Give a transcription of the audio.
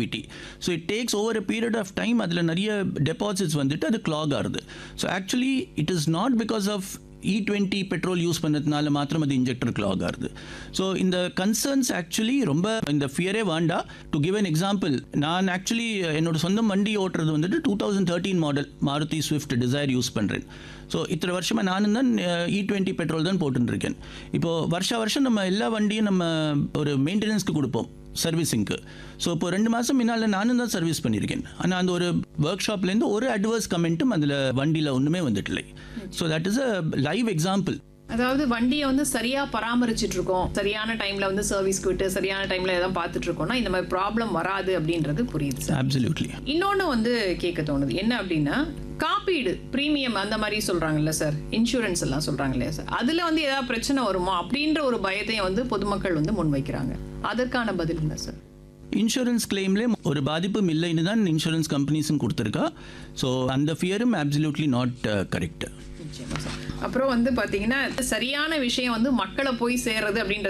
activity so it takes over a period of time அதில் நிறைய deposits வந்துட்டு அது கிளாக் ஆகுது so actually it is not because of E twenty petrol use பண்ணதுனால மாத்திரம் அது இன்ஜெக்டர் கிளாக் ஆகுது ஸோ இந்த கன்சர்ன்ஸ் ஆக்சுவலி ரொம்ப இந்த ஃபியரே வேண்டாம் டு கிவ் an எக்ஸாம்பிள் நான் ஆக்சுவலி என்னோட சொந்த வண்டி ஓட்டுறது வந்துட்டு two thousand thirteen model Maruti Swift Dzire use பண்ணுறேன் ஸோ இத்தனை வருஷமாக நானும் தான் இ டுவெண்ட்டி பெட்ரோல் தான் போட்டுன்னு இருக்கேன் இப்போது வருஷ வருஷம் நம்ம எல்லா வண்டியும் நம்ம ஒரு மெயின்டெனன்ஸ்க்கு கொடுப்போம் சர்வீஸிங்க்கு ஸோ இப்போ ரெண்டு மாதம் முன்னால் நானும் தான் சர்வீஸ் பண்ணியிருக்கேன் ஆனால் அந்த ஒரு ஒர்க் ஷாப்லேருந்து ஒரு அட்வர்ஸ் கமெண்ட்டும் அதில் வண்டியில் ஒன்றுமே வந்துட்டில்லை so that is a live example அதாவது வண்டியை வந்து சரியா பராமரிச்சிட்டு இருக்கோம் சரியான டைம்ல வந்து சர்வீஸ்க்கு விட்டு சரியான டைம்ல எதாவது பார்த்துட்டு இருக்கோம்னா இந்த மாதிரி ப்ராப்ளம் வராது அப்படின்றது புரியுது சார் அப்சல்யூட்லி இன்னொன்று வந்து கேட்க தோணுது என்ன அப்படின்னா காப்பீடு பிரீமியம் அந்த மாதிரி சொல்றாங்கல்ல சார் இன்சூரன்ஸ் எல்லாம் சொல்றாங்க இல்லையா சார் அதுல வந்து ஏதாவது பிரச்சனை வருமோ அப்படின்ற ஒரு பயத்தையும் வந்து பொதுமக்கள் வந்து முன்வைக்கிறாங்க அதற்கான பதில் என்ன சார் இன்சூரன்ஸ் கிளைம்லே ஒரு பாதிப்பும் இல்லைன்னு தான் இன்சூரன்ஸ் கம்பெனிஸும் கொடுத்துருக்கா ஸோ அந்த ஃபியரும் அப்சல்யூட்லி நாட் கரெக்ட் நிச்சயமா சார் அப்புறம் வந்து பாத்தீங்கன்னா சரியான விஷயம் வந்து மக்களை போய் சேர்றது அப்படின்றது